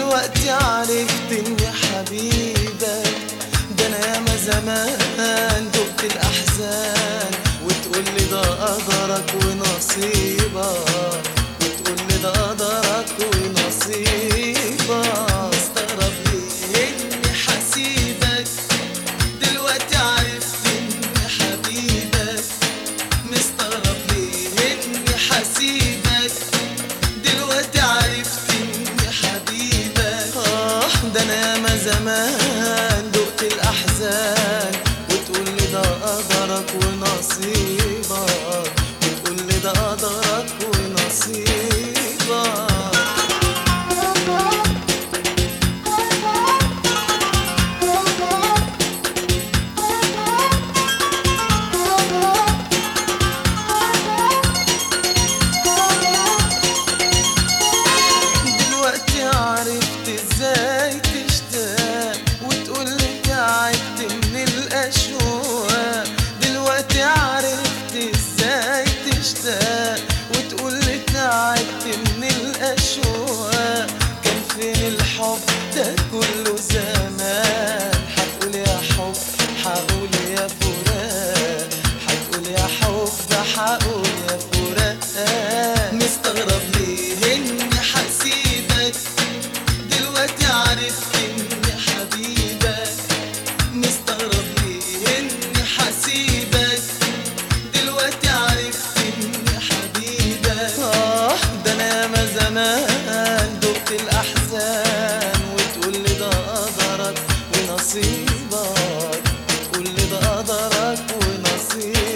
دلوقتي عرفت اني حبيبك ده انا ياما زمان دقت الاحزان وتقولي ده قدرك ونصيبك وتقولي ده قدرك ونصيبك مستغرب ليه اني حسيبك دلوقتي عرفت اني حبيبك مستغرب ليه اني حسيبك دلوقتي عرفت اني حبيبك اه ده انا ياما زمان دقت الاحزان وتقولي ده قدرك ونصيبك وتقولي ده قدرك ونصيبك دلوقتي عرفت ازاي تشتاق وتقولي تعبت من الاشواق دلوقتي عرفت ازاي تشتاق وتقولي تعبت من الاشواق كان فين الحب ده كله زمان هتقول يا حب هقول يا فراق هتقول يا حب هقول يا فراق مستغرب ليه اني حسيبك دلوقتي عرفت اني حبيبك مستغرب ليه اني حسيبك دلوقتي عرفت اني حبيبك اه ده انا ياما زمان دقت الاحزان وتقولي ده قدرك ونصيبك تقولي ده قدرك ونصيبك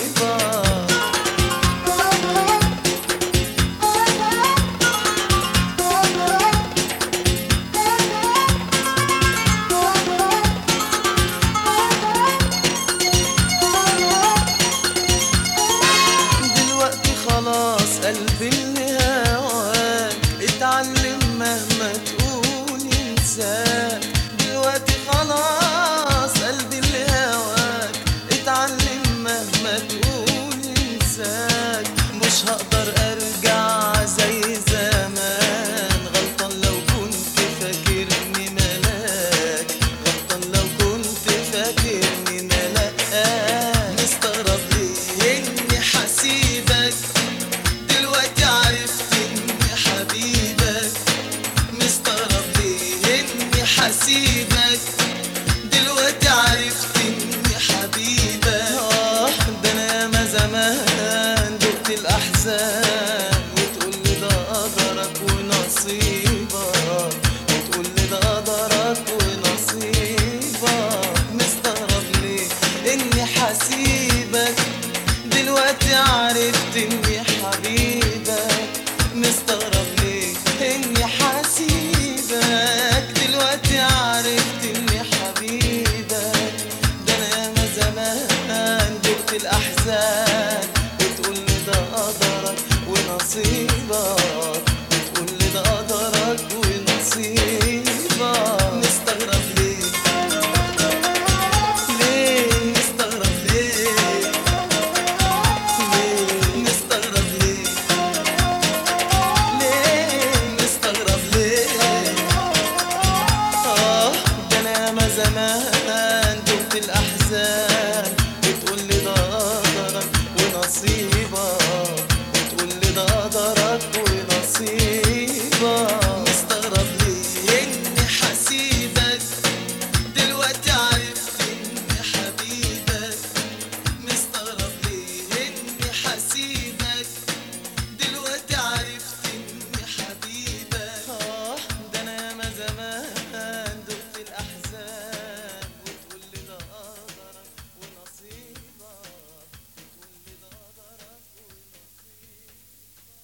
دلوقتي خلاص قلبي اللي هواك اتعلم مهما تقول ينساك دلوقتي خلاص قلبي اللي هواك اتعلم مهما تقول ينساك مش هقدر ارجع زي زمان غلطان لو كنت فاكرني ملاك غلطان لو كنت فاكرني ملاك مستغرب ليه اني حسيبك دلوقتي عرفت اني حبيبك مستغرب ليه اني حسيبك